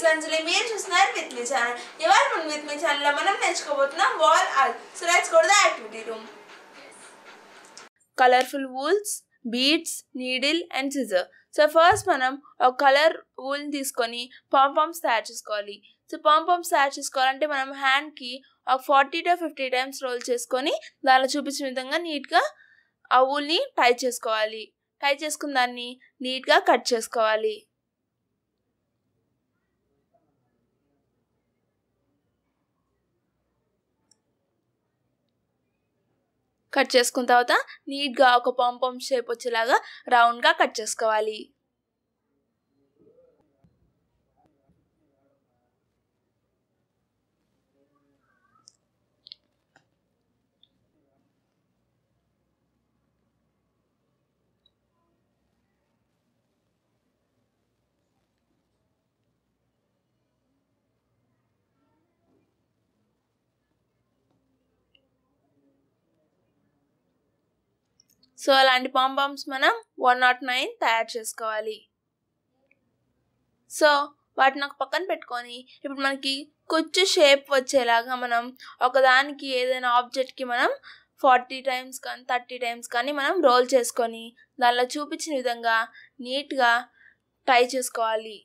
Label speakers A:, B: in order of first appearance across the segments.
A: అంజలి మీరు చూస్తున్నారు with me channel ఇవాళ మనం విత్ మీ ఛానల్లో మనం నేర్చుకోబోతున్నాం wall art so let's go to the activity room colourful wools beads needle and scissor so first మనం ఒక కలర్ వూల్ని తీసుకొని పాంపామ్స్ తయారు చేసుకోవాలి సో పాంపామ్స్ తయారు చేసుకోవాలంటే మనం హ్యాండ్కి ఒక forty to fifty times roll చేసుకొని దానిలో చూపించిన విధంగా నీట్గా ఆ వూల్ని టై చేసుకోవాలి టై చేసుకున్న దాన్ని నీట్గా కట్ చేసుకోవాలి కట్ చేసుకున్న తర్వాత నీట్గా ఒక పాంపామ్ షేప్ వచ్చేలాగా రౌండ్గా కట్ చేసుకోవాలి సో అలాంటి పాంపామ్స్ మనం వన్ నాట్ నైన్ తయారు చేసుకోవాలి సో వాటిని ఒక పక్కన పెట్టుకొని ఇప్పుడు మనకి కుచ్చు షేప్ వచ్చేలాగా మనం ఒకదానికి ఏదైనా ఆబ్జెక్ట్కి మనం ఫార్టీ టైమ్స్ కానీ థర్టీ టైమ్స్ కానీ మనం రోల్ చేసుకొని దానిలో చూపించిన విధంగా నీట్గా టై చేసుకోవాలి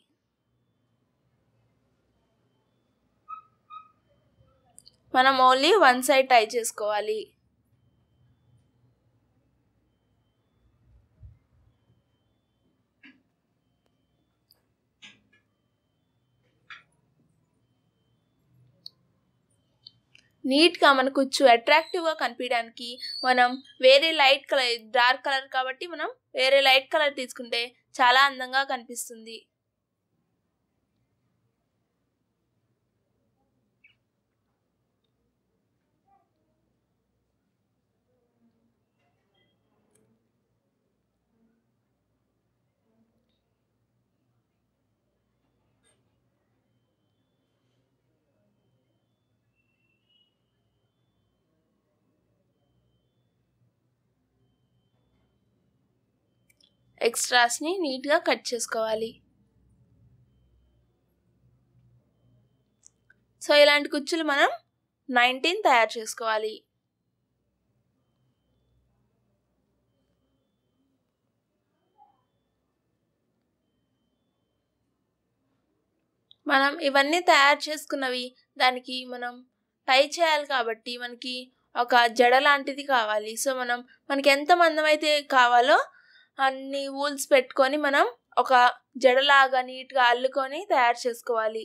A: మనం ఓన్లీ వన్ సైడ్ టై చేసుకోవాలి నీట్గా మన కుచ్చు అట్రాక్టివ్గా కనిపించడానికి మనం వేరే లైట్ కలర్ డార్క్ కలర్ కాబట్టి మనం వేరే లైట్ కలర్ తీసుకుంటే చాలా అందంగా కనిపిస్తుంది ఎక్స్ట్రాస్ని నీట్గా కట్ చేసుకోవాలి సో ఇలాంటి కుచ్చులు మనం నైన్టీన్ తయారు చేసుకోవాలి మనం ఇవన్నీ తయారు చేసుకున్నవి దానికి మనం టై చేయాలి కాబట్టి మనకి ఒక జడ లాంటిది కావాలి సో మనం మనకి ఎంత మందం అయితే కావాలో అన్ని వూల్స్ పెట్టుకొని మనం ఒక జడలాగా నీట్గా అల్లుకొని తయారు చేసుకోవాలి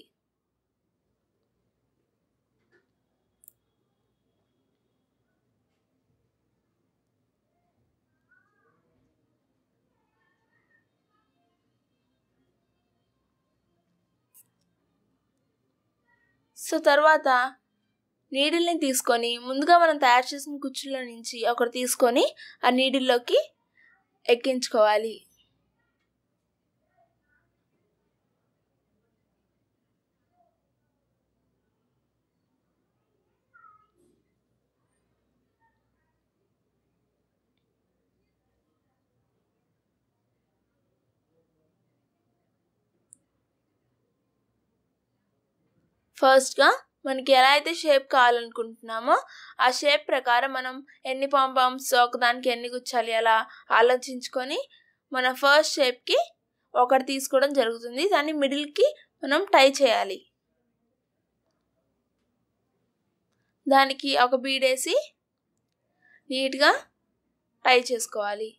A: సో తర్వాత నీడిల్ని తీసుకొని ముందుగా మనం తయారు చేసిన కుచ్చుల్లో నుంచి ఒకటి తీసుకొని ఆ నీడిల్లోకి ఎక్కించుకోవాలి ఫస్ట్గా మనకి ఎలా అయితే షేప్ కావాలనుకుంటున్నామో ఆ షేప్ ప్రకారం మనం ఎన్ని పాంపామ్స్ ఒకదానికి ఎన్ని గుచ్చాలి అలా ఆలోచించుకొని మన ఫస్ట్ షేప్కి ఒకటి తీసుకోవడం జరుగుతుంది దాన్ని మిడిల్కి మనం టై చేయాలి దానికి ఒక బీడేసి నీట్గా టై చేసుకోవాలి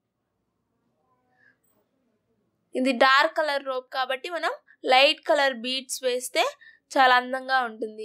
A: ఇది డార్క్ కలర్ రోప్ కాబట్టి మనం లైట్ కలర్ బీడ్స్ వేస్తే చాలా అందంగా ఉంటుంది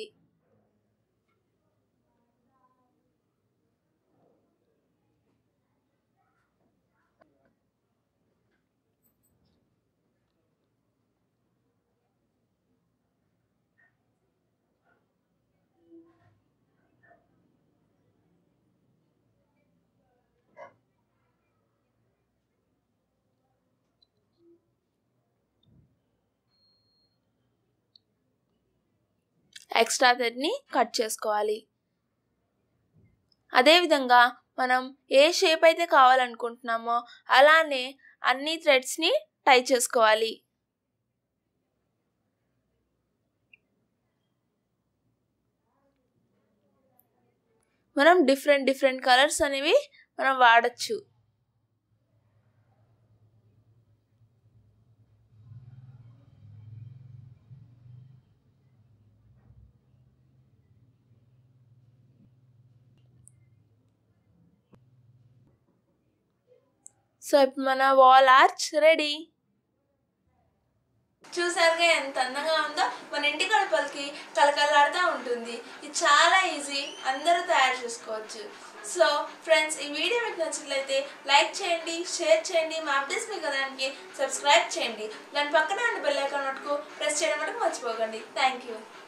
A: ఎక్స్ట్రా థ్రెడ్ని కట్ చేసుకోవాలి అదేవిధంగా మనం ఏ షేప్ అయితే కావాలనుకుంటున్నామో అలానే అన్ని థ్రెడ్స్ని టై చేసుకోవాలి మనం డిఫరెంట్ డిఫరెంట్ కలర్స్ అనేవి మనం వాడచ్చు సో ఇప్పుడు మన వాల్ ఆర్చ్ రెడీ చూసారుగా ఎంత అందంగా ఉందో మన ఇంటి గడపలకి కలకలాడుతూ ఉంటుంది ఇది చాలా ఈజీ అందరూ తయారు చేసుకోవచ్చు సో ఫ్రెండ్స్ ఈ వీడియో మీకు నచ్చినట్లయితే లైక్ చేయండి షేర్ చేయండి మా అప్డేట్స్ మీకు దానికి సబ్స్క్రైబ్ చేయండి దాని పక్కన ఉన్న బెల్ ఐకాన్ నోట్కు ప్రెస్ చేయడం మటుకు మర్చిపోకండి థ్యాంక్ యూ